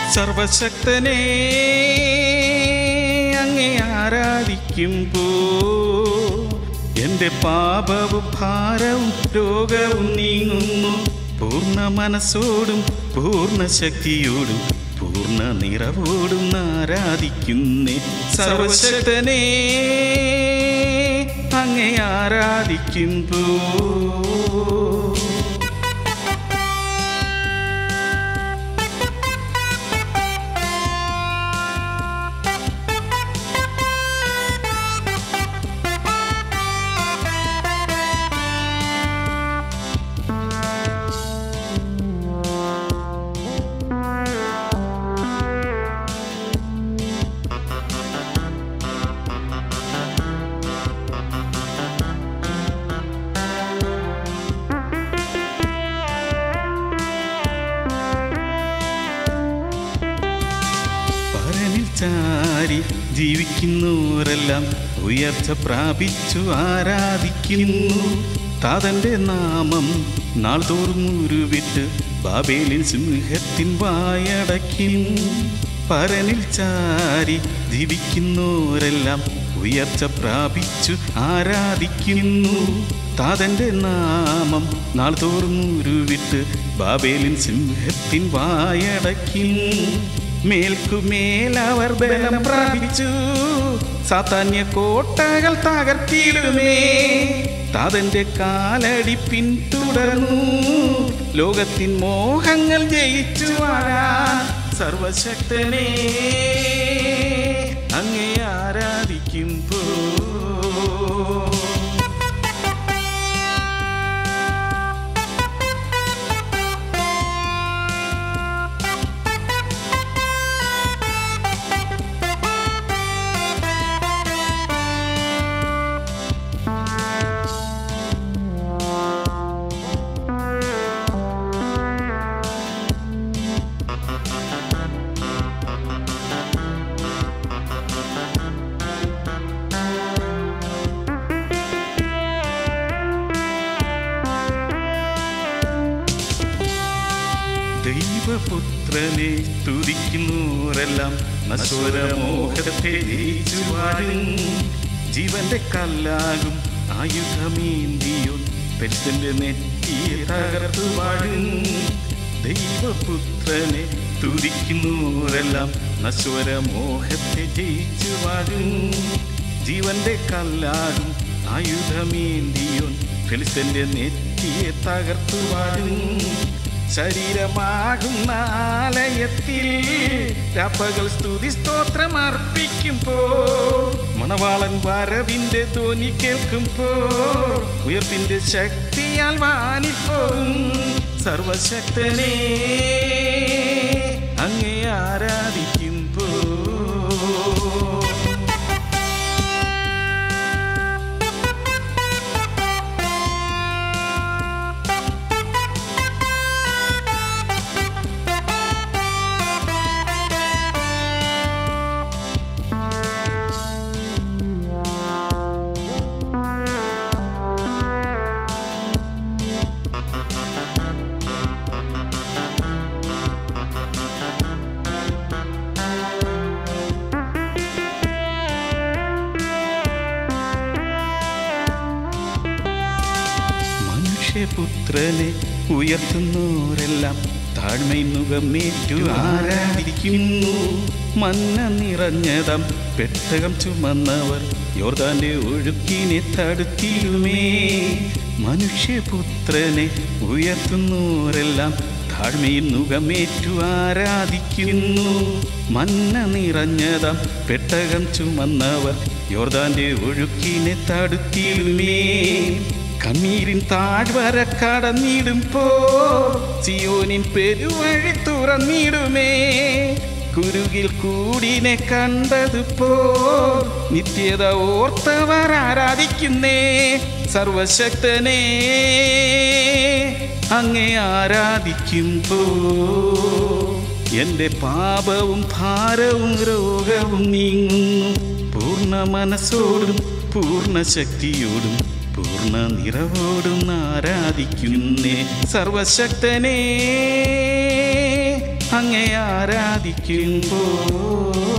സർവശക്തനെ അങ്ങേ ആരാധിക്കുമ്പോ എൻ്റെ പാപവും ഭാരവും രോഗവും നീങ്ങുന്നു പൂർണ്ണ മനസ്സോടും പൂർണ്ണ ശക്തിയോടും പൂർണ്ണ നിറവോടും ആരാധിക്കുന്നേ സർവശക്തനെ അങ്ങേ ആരാധിക്കുമ്പോ പരനിൽ ചാരി ജീവിക്കുന്നവരെല്ലാം ഉയർച്ച പ്രാപിച്ചു ആരാധിക്കുന്നു താതന്റെ നാമം നാൾതോറും ഉരുവിട്ട് ബാബേലിൻ സിംഹത്തിൻ വായടയ്ക്കുന്നു പരനിൽ ചാരി ജീവിക്കുന്നവരെല്ലാം ഉയർച്ച പ്രാപിച്ചു ആരാധിക്കുന്നു താതന്റെ നാമം നാൾതോറും ഉരുവിട്ട് ബാബേലിൻ സിംഹത്തിൻ വായടയ്ക്കുന്നു മേൽക്കുമേൽ അവർ ബലം പ്രാപിച്ചു സാത്താന്യ കോട്ടകൾ തകർത്തിടുമേ താതന്റെ കാലടി പിന്തുടർന്നു ലോകത്തിൻ മോഹങ്ങൾ ജയിച്ചു വാഴാൻ സർവശക്തനെ അങ്ങേ ആരാധിക്കുമ്പോ ദൈവപുത്രനെ സ്തുതിക്കുന്നവരെല്ലാം നശ്വരമോഹത്തെ ജയിച്ചു വാഴും ജീവന്റെ കല്ലാകും ആയുധമേന്തിയോ പെറ്റന്റെ നെറ്റിയെ തകർത്തു വാഴും ദൈവപുത്രനെ സ്തുതിക്കുന്നവരെല്ലാം നശ്വരമോഹത്തെ ജയിച്ചു വാഴും ജീവന്റെ കല്ലാകും ആയുധമേന്തിയോ ഫെലിസ്തന്റെ നെറ്റിയെ തകർത്തു വാഴും ശരീരമാകുന്ന ആലയത്തിൽ രാപ്പകൽ സ്തുതി സ്തോത്രം അർപ്പിക്കുമ്പോ മണവാളൻ വരവിന്റെ ധ്വനി കേൾക്കുമ്പോ ഉയർപ്പിന്റെ ശക്തിയാൽ വാനിപ്പോകും സർവശക്തനെ അങ്ങേ ആരാധിക്കുമ്പോ മനുഷ്യപുത്രനെ ഉയർത്തുന്നവരെല്ലാം താഴ്മയിൽ മുഖമേറ്റു ആരാധിക്കുന്നു മന്ന നിറഞ്ഞതം പെട്ടകം ചുമന്നവർ യോർദാന്റെ ഒഴുക്കിനെ തടുത്തിരുമേ മനുഷ്യപുത്രനെ ഉയർത്തുന്നവരെല്ലാം താഴ്മയിൽ മുഖമേറ്റു ആരാധിക്കുന്നു മന്ന നിറഞ്ഞതം പെട്ടകം ചുമന്നവർ യോർദാന്റെ ഒഴുക്കിനെ തടുത്തിരുമേ കണ്ണീരിൻ താഴ്വര കടന്നിടുമ്പോ സിയോനിൻ പെരുവഴി തുറന്നിടുമേ കുരുകിൽ കൂടിനെ കണ്ടതുപോ നിത്യത ഓർത്തവർ ആരാധിക്കുന്നേ സർവശക്തനെ അങ്ങേ ആരാധിക്കുമ്പോ എൻ്റെ പാപവും ഭാരവും രോഗവും നീങ്ങുന്നു പൂർണ്ണ മനസ്സോടും പൂർണ്ണ ശക്തിയോടും പൂർണ്ണ നിറവോടും ആരാധിക്കുന്നേ സർവശക്തനെ അങ്ങേ ആരാധിക്കുമ്പോൾ